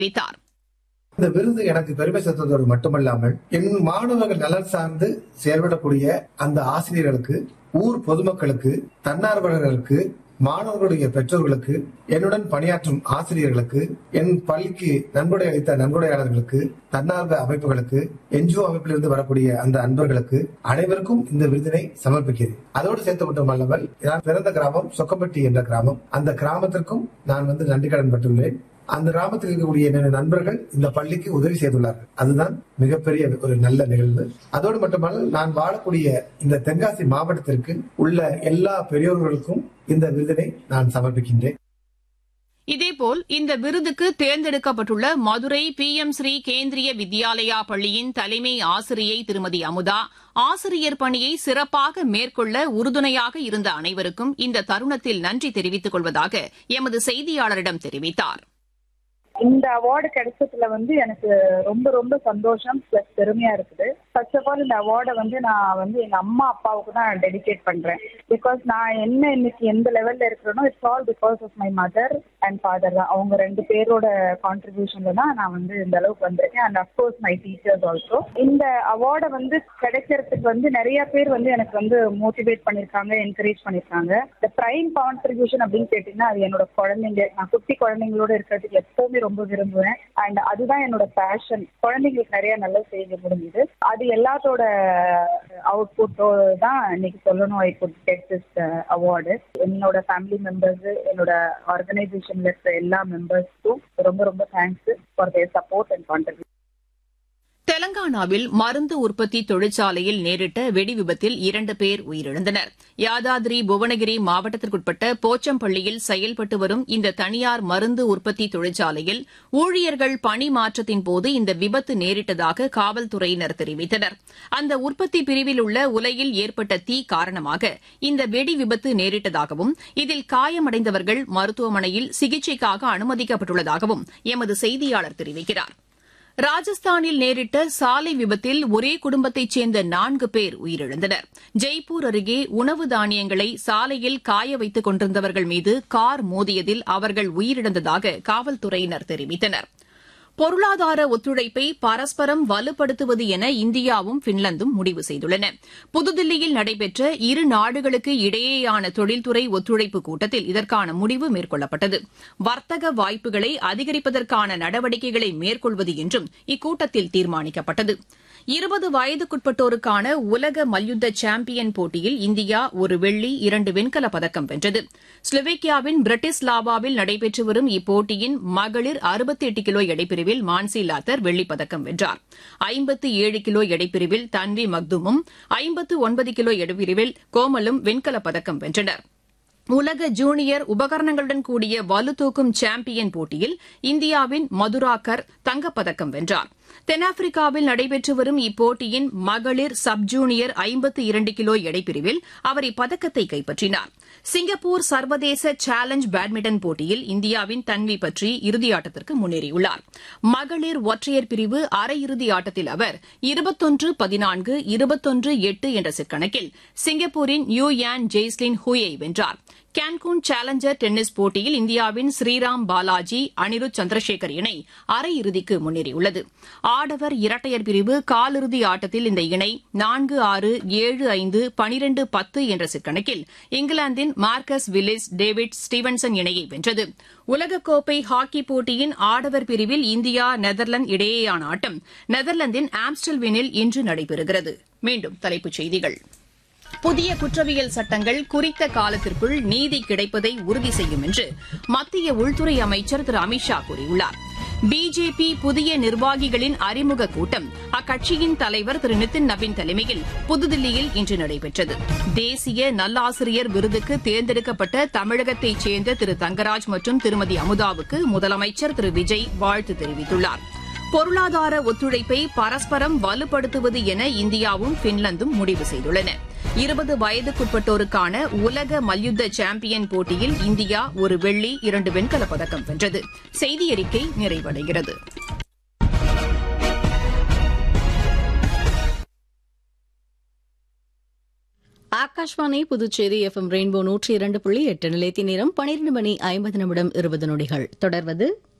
தெரிவித்தார் இந்த விருது எனக்கு பெருமை சேர்த்ததோடு மட்டுமல்லாமல் என் மாணவர்கள் நலன் சார்ந்து செயல்படக்கூடிய அந்த ஆசிரியர்களுக்கு ஊர் பொதுமக்களுக்கு தன்னார்வலர்களுக்கு மாணவர்களுடைய பெற்றோர்களுக்கு என்னுடன் பணியாற்றும் ஆசிரியர்களுக்கு என் பள்ளிக்கு நன்கொடை அளித்த நன்கொடையாளர்களுக்கு தன்னார்வ அமைப்புகளுக்கு என்ஜிஓ அமைப்பிலிருந்து வரக்கூடிய அந்த அன்பர்களுக்கு அனைவருக்கும் இந்த விருதினை சமர்ப்பிக்கிறேன் அதோடு சேர்த்து மட்டுமல்லாமல் நான் பிறந்த கிராமம் சொக்கம்பட்டி என்ற கிராமம் அந்த கிராமத்திற்கும் நான் வந்து நன்றி கடன் பட்டுள்ளேன் அந்த கிராமத்தில் இருக்கக்கூடிய என்னுடைய நண்பர்கள் இந்த பள்ளிக்கு உதவி செய்துள்ளார்கள் அதுதான் மிகப்பெரிய ஒரு நல்ல நிகழ்வு அதோடு மட்டுமல்ல நான் வாழக்கூடிய இந்த தென்காசி மாவட்டத்திற்கு உள்ள எல்லா பெரியோர்களுக்கும் இந்த விருதினை நான் சமர்ப்பிக்கின்றேன் இதேபோல் இந்த விருதுக்கு தேர்ந்தெடுக்கப்பட்டுள்ள மதுரை பி எம் ஸ்ரீ கேந்திரிய வித்யாலயா பள்ளியின் தலைமை ஆசிரியை திருமதி அமுதா ஆசிரியர் பணியை சிறப்பாக மேற்கொள்ள உறுதுணையாக இருந்த அனைவருக்கும் இந்த தருணத்தில் நன்றி தெரிவித்துக் கொள்வதாக எமது செய்தியாளரிடம் தெரிவித்தார் இந்த அவார்டு கிடைச்சதுல வந்து எனக்கு ரொம்ப ரொம்ப சந்தோஷம் பிளஸ் பெருமையா இருக்குது ஃபர்ஸ்ட் ஆஃப் ஆல் இந்த அவார்டை வந்து நான் வந்து எங்க அம்மா அப்பாவுக்கு தான் டெடிகேட் பண்றேன் பிகாஸ் நான் என்ன இன்னைக்கு எந்த லெவல்ல இருக்கிறேனோ it's all because of my mother and father தான் அவங்க ரெண்டு பேரோட கான்ட்ரிபியூஷன்ல தான் நான் வந்து இந்த அளவுக்கு வந்திருக்கேன் and of course my teachers also இந்த அவார்டை வந்து கிடைக்கிறதுக்கு வந்து நிறைய பேர் வந்து எனக்கு வந்து மோட்டிவேட் பண்ணிருக்காங்க என்கரேஜ் பண்ணிருக்காங்க இந்த பிரைம் கான்ட்ரிபியூஷன் அப்படின்னு கேட்டீங்கன்னா அது என்னோட குழந்தைங்க நான் குட்டி குழந்தைங்களோட இருக்கிறதுக்கு எப்பவுமே ரொம்ப விரும்புவேன் அண்ட் அதுதான் என்னோட பேஷன் குழந்தைங்களுக்கு நிறைய நல்ல செய்ய முடிஞ்சுது அது எல்லாத்தோட அவுட்புட்டோ தான் இன்னைக்கு சொல்லணும் I could get this award என்னோட ஃபேமிலி மெம்பர்ஸ் என்னோட ஆர்கனைசேஷன்ல இருக்கிற எல்லா மெம்பர்ஸ்க்கும் ரொம்ப ரொம்ப thanks for their support and contribution தெலங்கானாவில் மருந்து உற்பத்தி தொழிற்சாலையில் நேரிட்ட வெடி விபத்தில் இரண்டு பேர் உயிரிழந்தனர் யாதாதிரி புவனகிரி மாவட்டத்திற்குட்பட்ட போச்சம்பள்ளியில் செயல்பட்டு வரும் இந்த தனியார் மருந்து உற்பத்தி தொழிற்சாலையில் ஊழியர்கள் பணி மாற்றத்தின் போது இந்த விபத்து நேரிட்டதாக காவல்துறையினர் தெரிவித்தனர் அந்த உற்பத்தி பிரிவில் உள்ள உலையில் ஏற்பட்ட தீ காரணமாக இந்த வெடி விபத்து நேரிட்டதாகவும் இதில் காயமடைந்தவர்கள் மருத்துவமனையில் சிகிச்சைக்காக அனுமதிக்கப்பட்டுள்ளதாகவும் எமது செய்தியாளர் தெரிவிக்கிறார் ராஜஸ்தானில் நேரிட்ட சாலை விபத்தில் ஒரே குடும்பத்தைச் சேர்ந்த நான்கு பேர் உயிரிழந்தனர் ஜெய்ப்பூர் அருகே உணவு தானியங்களை சாலையில் காய வைத்துக் கொண்டிருந்தவர்கள் மீது கார் மோதியதில் அவர்கள் உயிரிழந்ததாக காவல்துறையினர் தெரிவித்தனர் பொருளாதார ஒத்துழைப்பை பரஸ்பரம் வலுப்படுத்துவது என இந்தியாவும் பின்லாந்தும் முடிவு செய்துள்ளன புதுதில்லியில் நடைபெற்ற இரு நாடுகளுக்கு இடையேயான தொழில்துறை ஒத்துழைப்பு கூட்டத்தில் இதற்கான முடிவு மேற்கொள்ளப்பட்டது வர்த்தக வாய்ப்புகளை அதிகரிப்பதற்கான நடவடிக்கைகளை மேற்கொள்வது என்றும் இக்கூட்டத்தில் தீர்மானிக்கப்பட்டது இருபது வயதுக்குட்பட்டோருக்கான உலக மல்யுத்த சாம்பியன் போட்டியில் இந்தியா ஒரு வெள்ளி இரண்டு வெண்கலப் பதக்கம் வென்றது ஸ்லோவேக்கியாவின் பிரிட்டிஸ்லாவாவில் நடைபெற்று வரும் இப்போட்டியின் மகளிர் அறுபத்தி எட்டு கிலோ எடைப்பிரிவில் மான்சி லாத்தர் வெள்ளிப் பதக்கம் வென்றார் ஐம்பத்து ஏழு கிலோ எடைப்பிரிவில் தன்வி மக்துமும் ஐம்பத்து ஒன்பது கிலோ எடைப்பிரிவில் கோமலும் வெண்கலப் பதக்கம் வென்றனர் உலக ஜூனியர் உபகரணங்களுடன் கூடிய வலுதூக்கும் சாம்பியன் போட்டியில் இந்தியாவின் மதுராகர் தங்கப்பதக்கம் வென்றார் தென்னாப்பிரிக்காவில் நடைபெற்று வரும் இப்போட்டியின் மகளிர் சப் ஜூனியர் ஐம்பத்து இரண்டு கிலோ எடைப்பிரிவில் அவர் இப்பதக்கத்தை கைப்பற்றினார் சிங்கப்பூர் சர்வதேச சேலஞ்ச் பேட்மிண்டன் போட்டியில் இந்தியாவின் தன்வி பற்றி இறுதியாட்டத்திற்கு முன்னேறியுள்ளார் மகளிர் ஒற்றையர் பிரிவு அரையிறுதி ஆட்டத்தில் அவர் இருபத்தொன்று பதினான்கு இருபத்தொன்று எட்டு என்ற செட் கணக்கில் சிங்கப்பூரின் யூ யான் ஜெய்ஸ்லின் ஹூயை வென்றார் கேன்கூன் சேலஞ்சர் டென்னிஸ் போட்டியில் இந்தியாவின் ஸ்ரீராம் பாலாஜி அனிருத் சந்திரசேகர் இணை அரையிறுதிக்கு முன்னேறியுள்ளது ஆடவர் இரட்டையர் பிரிவு காலிறுதி ஆட்டத்தில் இந்த இணை நான்கு ஆறு ஏழு ஐந்து பனிரெண்டு பத்து என்ற செட் கணக்கில் இங்கிலாந்தின் மார்க்கஸ் வில்லிஸ் டேவிட் ஸ்டீவன்சன் இணையை வென்றது உலகக்கோப்பை ஹாக்கி போட்டியின் ஆடவர் பிரிவில் இந்தியா நெதர்லாந்து இடையேயான ஆட்டம் நெதர்லாந்தின் ஆம்ஸ்டல்வினில் இன்று நடைபெறுகிறது மீண்டும் தலைப்புச் செய்திகள் புதிய குற்றவியல் சட்டங்கள் குறித்த காலத்திற்குள் நீதி கிடைப்பதை உறுதி செய்யும் என்று மத்திய உள்துறை அமைச்சர் திரு அமித்ஷா கூறியுள்ளார் பிஜேபி புதிய நிர்வாகிகளின் அறிமுக கூட்டம் அக்கட்சியின் தலைவர் திரு நிதின் நபின் தலைமையில் புதுதில்லியில் இன்று நடைபெற்றது தேசிய நல்லாசிரியர் விருதுக்கு தேர்ந்தெடுக்கப்பட்ட தமிழகத்தைச் சேர்ந்த திரு தங்கராஜ் மற்றும் திருமதி அமுதாவுக்கு முதலமைச்சர் திரு விஜய் வாழ்த்து தெரிவித்துள்ளார் பொருளாதார ஒத்துழைப்பை பரஸ்பரம் வலுப்படுத்துவது என இந்தியாவும் பின்லாந்தும் முடிவு செய்துள்ளன இருபது வயதுக்குட்பட்டோருக்கான உலக மல்யுத்த சாம்பியன் போட்டியில் இந்தியா ஒரு வெள்ளி இரண்டு வெண்கலப் பதக்கம் வென்றது செய்தி அறிக்கை நிறைவடைகிறது ஆகாஷ்வாணி புதுச்சேரி எஃப்எம் ரெயின்போ நூற்றி இரண்டு புள்ளி எட்டு நிலையத்தின் நேரம் பனிரெண்டு மணி ஐம்பது நிமிடம் இருபது நொடிகள் தொடர்வது